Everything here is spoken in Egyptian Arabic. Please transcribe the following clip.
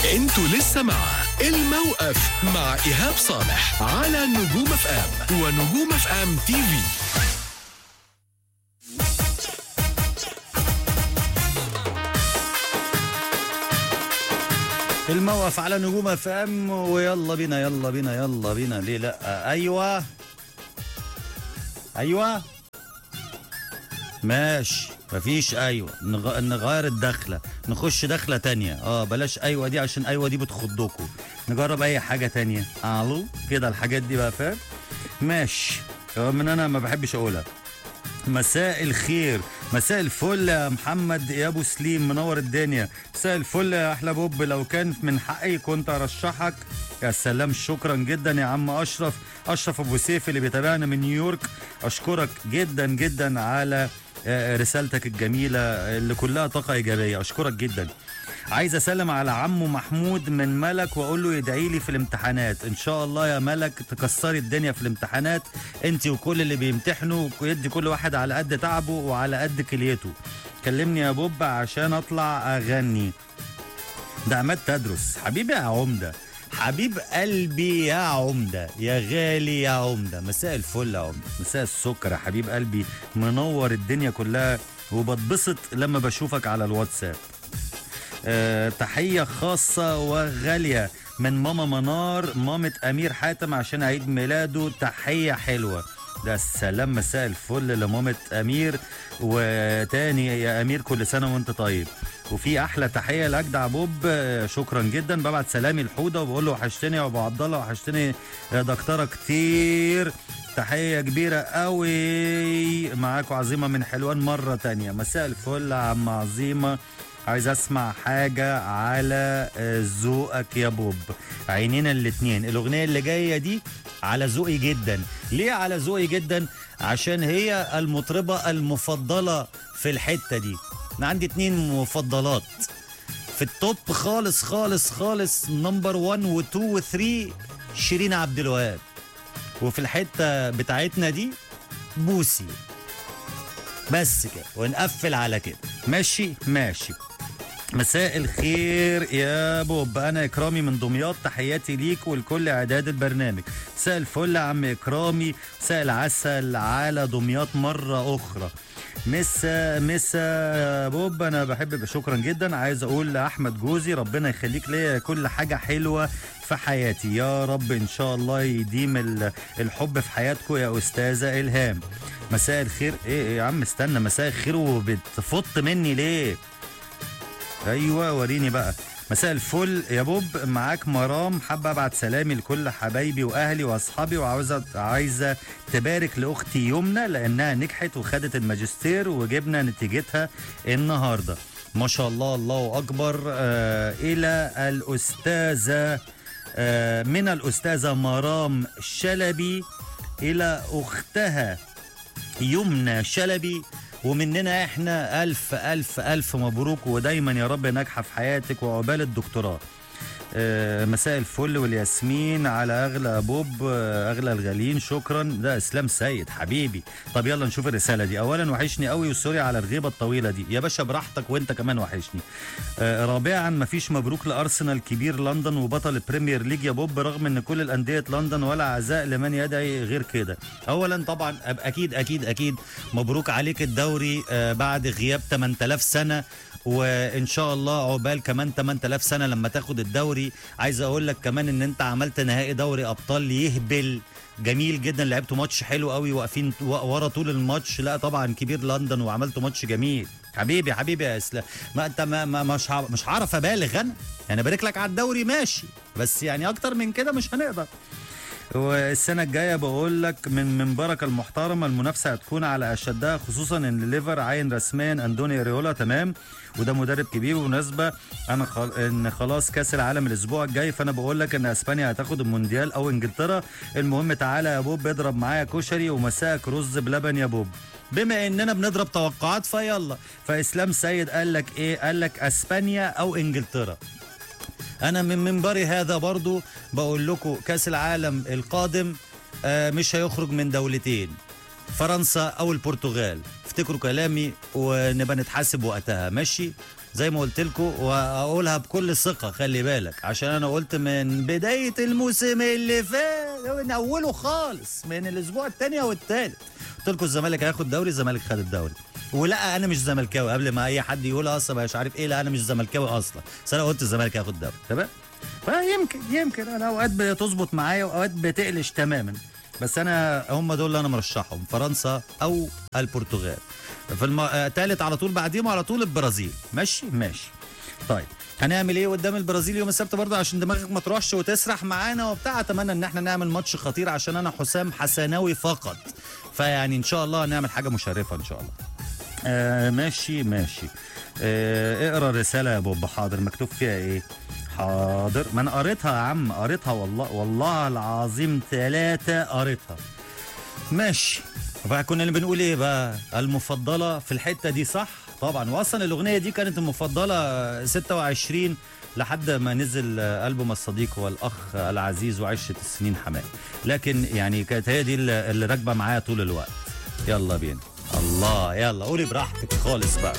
انتوا لسه مع الموقف مع ايهاب صالح على نجوم اف ام ونجوم اف ام تي في الموقف على نجوم اف ام ويلا بينا يلا بينا يلا بينا ليه لا ايوه ايوه ماشي مفيش ايوه نغ... نغير الدخله نخش دخله تانية اه بلاش ايوه دي عشان ايوه دي بتخضكوا نجرب اي حاجه تانية الو كده الحاجات دي بقى فاهم ماشي رغم ان انا ما بحبش اقولها مساء الخير مساء الفل يا محمد يا ابو سليم منور الدنيا مساء الفل يا احلى بوب لو كان من حقي كنت ارشحك يا سلام شكرا جدا يا عم اشرف اشرف ابو سيف اللي بيتابعنا من نيويورك اشكرك جدا جدا على آه، رسالتك الجميله اللي كلها طاقه ايجابيه اشكرك جدا عايز اسلم على عمو محمود من ملك واقول له يدعي لي في الامتحانات ان شاء الله يا ملك تكسري الدنيا في الامتحانات انت وكل اللي بيمتحنوا يدي كل واحد على قد تعبه وعلى قد كليته كلمني يا بوب عشان اطلع اغني ده عماد تدرس حبيبي يا عمده حبيب قلبي يا عمدة يا غالي يا عمدة مساء الفل يا عمدة مساء السكر يا حبيب قلبي منور الدنيا كلها وبتبسط لما بشوفك على الواتساب آه، تحية خاصة وغالية من ماما منار مامة أمير حاتم عشان عيد ميلاده تحية حلوة ده السلام مساء الفل لمامة أمير وتاني يا أمير كل سنة وأنت طيب وفي أحلى تحية لأجدع بوب آه، شكرا جدا ببعت سلامي الحودة وبقول له وحشتني يا أبو عبد الله وحشتني يا دكتورة كتير تحية كبيرة قوي معاكم عظيمة من حلوان مرة تانية مساء الفل يا عم عظيمة عايز اسمع حاجة على آه، ذوقك يا بوب عينينا الاتنين الاغنية اللي جاية دي على ذوقي جدا ليه على ذوقي جدا عشان هي المطربة المفضلة في الحتة دي انا عندي اتنين مفضلات في التوب خالص خالص خالص نمبر 1 و2 و3 شيرين عبد الوهاب وفي الحتة بتاعتنا دي بوسي بس كده ونقفل على كده ماشي ماشي مساء الخير يا بوب انا اكرامي من دمياط تحياتي ليك ولكل اعداد البرنامج مساء الفل يا عم اكرامي مساء العسل على دمياط مره اخرى مسا مسا يا بوب انا بحب شكرا جدا عايز اقول لاحمد جوزي ربنا يخليك ليا كل حاجه حلوه في حياتي يا رب ان شاء الله يديم ال- الحب في حياتكم يا استاذه الهام مساء الخير ايه إيه يا عم استنى مساء الخير وبتفط مني ليه ايوه وريني بقى مساء الفل يا بوب معاك مرام حابه ابعت سلامي لكل حبايبي واهلي واصحابي وعاوزه عايزه تبارك لاختي يمنى لانها نجحت وخدت الماجستير وجبنا نتيجتها النهارده ما شاء الله الله اكبر آه الى الاستاذه آه من الاستاذه مرام شلبي الى اختها يمنى شلبي ومننا احنا الف الف الف مبروك ودايما يا رب ناجحه في حياتك وعقبال الدكتوراه آه، مساء الفل والياسمين على اغلى بوب آه، اغلى الغاليين شكرا ده اسلام سيد حبيبي طب يلا نشوف الرساله دي اولا وحشني قوي وسوري على الغيبه الطويله دي يا باشا براحتك وانت كمان وحشني آه، رابعا مفيش مبروك لارسنال كبير لندن وبطل البريمير ليج يا بوب رغم ان كل الانديه لندن ولا عزاء لمن يدعي غير كده اولا طبعا أب- اكيد اكيد اكيد مبروك عليك الدوري آه، بعد غياب 8000 سنه وان شاء الله عقبال كمان 8000 سنه لما تاخد الدوري عايز اقول لك كمان ان انت عملت نهائي دوري ابطال يهبل جميل جدا لعبتوا ماتش حلو قوي واقفين و- ورا طول الماتش لا طبعا كبير لندن وعملتوا ماتش جميل حبيبي حبيبي يا اسلام ما انت ما ما مش ع- مش هعرف ابالغ انا يعني بارك لك على الدوري ماشي بس يعني اكتر من كده مش هنقدر والسنه الجايه بقول لك من من بركه المحترمه المنافسه هتكون على اشدها خصوصا ان الليفر عين رسميا اندوني ريولا تمام وده مدرب كبير وبالمناسبه انا خل... ان خلاص كاس العالم الاسبوع الجاي فانا بقول لك ان اسبانيا هتاخد المونديال او انجلترا المهم تعالى يا بوب اضرب معايا كشري ومساك رز بلبن يا بوب بما اننا بنضرب توقعات فيلا فاسلام سيد قال لك ايه قال لك اسبانيا او انجلترا انا من منبري هذا برضو بقول لكم كاس العالم القادم آه، مش هيخرج من دولتين فرنسا او البرتغال افتكروا كلامي ونبقى نتحاسب وقتها ماشي زي ما قلت لكم واقولها بكل ثقه خلي بالك عشان انا قلت من بدايه الموسم اللي فات من اوله خالص من الاسبوع الثاني او الثالث قلت لكم الزمالك هياخد دوري الزمالك خد الدوري ولا انا مش زملكاوي قبل ما اي حد يقول اصلا مش عارف ايه لا انا مش زملكاوي اصلا بس انا قلت الزمالك هياخد الدوري تمام فيمكن يمكن انا اوقات بتظبط معايا واوقات بتقلش تماما بس انا هم دول اللي انا مرشحهم فرنسا او البرتغال في الم... آه، تالت على طول بعديهم على طول البرازيل ماشي ماشي طيب هنعمل ايه قدام البرازيل يوم السبت برضه عشان دماغك ما تروحش وتسرح معانا وبتاع اتمنى ان احنا نعمل ماتش خطير عشان انا حسام حسناوي فقط فيعني ان شاء الله نعمل حاجه مشرفه ان شاء الله آه ماشي ماشي آه اقرا الرساله يا بوب حاضر مكتوب فيها ايه حاضر ما انا قريتها يا عم قريتها والله والله العظيم ثلاثة قريتها ماشي فكنا اللي بنقول ايه بقى المفضله في الحته دي صح طبعا واصلا الاغنيه دي كانت المفضله 26 لحد ما نزل البوم الصديق والاخ العزيز وعشه السنين حماه لكن يعني كانت هي دي اللي اللي راكبه معايا طول الوقت يلا بينا الله يلا قولي براحتك خالص بقى